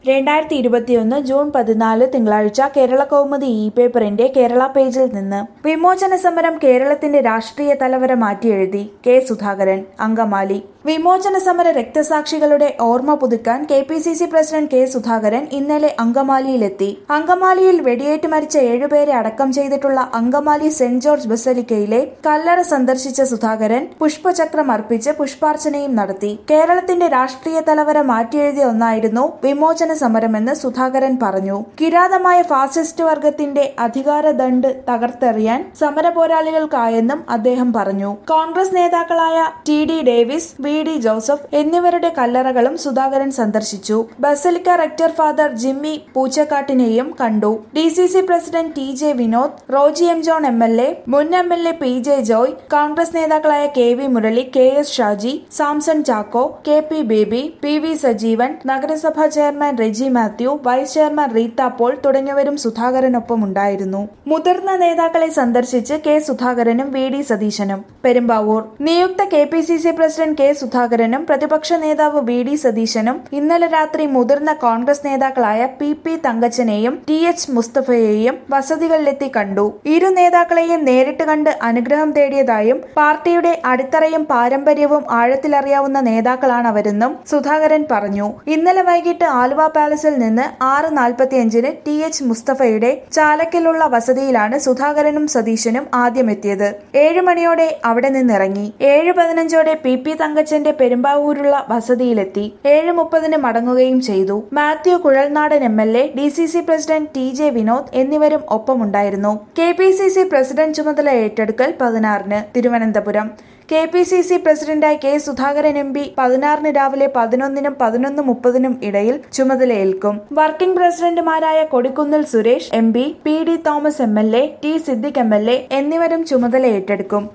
രണ്ടായിരത്തി ഇരുപത്തിയൊന്ന് ജൂൺ പതിനാല് തിങ്കളാഴ്ച കേരള കൗമുദി ഇ പേപ്പറിന്റെ കേരള പേജിൽ നിന്ന് വിമോചന സമരം കേരളത്തിന്റെ രാഷ്ട്രീയ തലവര മാറ്റിയെഴുതി കെ സുധാകരൻ അങ്കമാലി വിമോചന സമര രക്തസാക്ഷികളുടെ ഓർമ്മ പുതുക്കാൻ K P C C president K Sudhakaran ഇന്നലെ അങ്കമാലിയിലെത്തി അങ്കമാലിയിൽ വെടിയേറ്റ് മരിച്ച ഏഴുപേരെ അടക്കം ചെയ്തിട്ടുള്ള അങ്കമാലി സെന്റ് ജോർജ് ബസലിക്കയിലെ കല്ലറ സന്ദർശിച്ച സുധാകരൻ പുഷ്പചക്രം അർപ്പിച്ച് പുഷ്പാർച്ചനയും നടത്തി കേരളത്തിന്റെ രാഷ്ട്രീയ തലവര മാറ്റിയെഴുതിയ ഒന്നായിരുന്നു വിമോചന സമരമെന്ന് സുധാകരൻ പറഞ്ഞു കിരാതമായ ഫാസിസ്റ്റ് വർഗത്തിന്റെ അധികാര ദണ്ട് തകർത്തെറിയാൻ സമര പോരാളികൾക്കായെന്നും അദ്ദേഹം പറഞ്ഞു കോൺഗ്രസ് നേതാക്കളായ T D Davis V D Joseph എന്നിവരുടെ കല്ലറകളും സുധാകരൻ സന്ദർശിച്ചു ബസലിക്ക റെക്ടർ ഫാദർ ജിമ്മി പൂച്ചക്കാട്ടിനെയും കണ്ടു D C C president T J Vinod Roji M John M L A മുൻ M L A P J Joy Congress നേതാക്കളായ K V Murali K S Shaji Samson Chacko K P Baby P V Sajeevan നഗരസഭാ chairman Reji Mathew vice chairman Rita Paul തുടങ്ങിയവരും സുധാകരനൊപ്പം ഉണ്ടായിരുന്നു മുതിർന്ന നേതാക്കളെ സന്ദർശിച്ച് K സുധാകരനും വി ഡി സതീശനും പെരുമ്പാവൂർ നിയുക്ത K P C C president K സുധാകരനും പ്രതിപക്ഷ നേതാവ് വി ഡി സതീശനും ഇന്നലെ രാത്രി മുതിർന്ന കോൺഗ്രസ് നേതാക്കളായ പി പി തങ്കച്ചനെയും ടി എച്ച് മുസ്തഫയെയും വസതികളിലെത്തി കണ്ടു ഇരു നേതാക്കളെയും നേരിട്ട് കണ്ട് അനുഗ്രഹം തേടിയതായും പാർട്ടിയുടെ അടിത്തറയും പാരമ്പര്യവും ആഴത്തിലറിയാവുന്ന നേതാക്കളാണവരെന്നും സുധാകരൻ പറഞ്ഞു ഇന്നലെ വൈകിട്ട് ആലുവ പാലസിൽ നിന്ന് ആറ് നാൽപ്പത്തിയഞ്ചിന് ടി എച്ച് മുസ്തഫയുടെ ചാലക്കലുള്ള വസതിയിലാണ് സുധാകരനും സതീശനും ആദ്യം എത്തിയത് ഏഴ് മണിയോടെ അവിടെ നിന്നിറങ്ങി ഏഴ് പതിനഞ്ചോടെ പി പി തങ്കച്ചന്റെ പെരുമ്പാവൂരുള്ള വസതിയിലെത്തി ഏഴ് മുപ്പതിന് മടങ്ങുകയും ചെയ്തു Mathew Kuzhalnadan M L A D C C president T J Vinod എന്നിവരും ഒപ്പമുണ്ടായിരുന്നു K P C C president ചുമതല ഏറ്റെടുക്കൽ പതിനാറിന് Thiruvananthapuram K P C C പ്രസിഡന്റായി കെ സുധാകരൻ എം പി പതിനാറിന് രാവിലെ പതിനൊന്നിനും പതിനൊന്ന് മുപ്പതിനും ഇടയിൽ ചുമതലയേൽക്കും വർക്കിംഗ് പ്രസിഡന്റുമാരായ Kodikunnil Suresh M P P D Thomas M L A T Siddique M L A എന്നിവരും ചുമതല ഏറ്റെടുക്കും